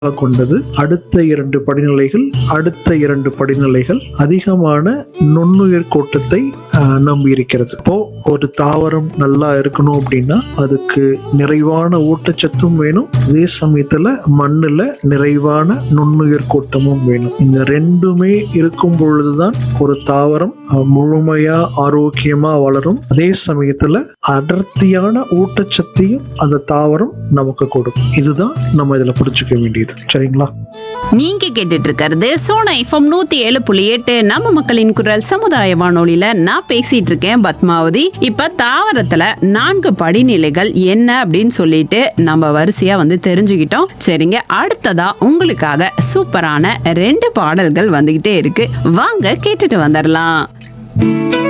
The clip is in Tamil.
கொண்டது அடுத்த இரண்டு படிநிலைகள் அடுத்த இரண்டு படிநிலைகள் அதிகமான நுண்ணுயிர் கூட்டத்தை ஆஹ், நம்பியிருக்கிறது இப்போ ஒரு தாவரம் நல்லா இருக்கணும் அப்படின்னா அதுக்கு நிறைவான ஊட்டச்சத்தும் வேணும் அதே சமயத்துல மண்ணுல நிறைவான நுண்ணுயிர் கூட்டமும் வேணும் இந்த ரெண்டுமே இருக்கும் பொழுதுதான் ஒரு தாவரம் ஆஹ், முழுமையா ஆரோக்கியமா வளரும் அதே சமயத்துல அடர்த்தியான ஊட்டச்சத்தையும் அந்த தாவரம் நமக்கு கொடுக்கும் இதுதான் நம்ம இதுல புரிஞ்சுக்க வேண்டியது சரிங்களா நீங்க கேட்டுட்டு இருக்கிறது சோனா எஃப்எம் நூத்தி ஏழு புள்ளி எட்டு நம்ம மக்களின் குரல் சமுதாய வானொலியில நான் பேசிட்டு இருக்கேன் பத்மாவதி இப்ப தாவரத்துல நான்கு படிநிலைகள் என்ன அப்படின்னு சொல்லிட்டு நம்ம வரிசையா வந்து தெரிஞ்சுக்கிட்டோம் சரிங்க அடுத்ததா உங்களுக்காக சூப்பரான ரெண்டு பாடல்கள் வந்துகிட்டே இருக்கு வாங்க கேட்டுட்டு வந்துடலாம்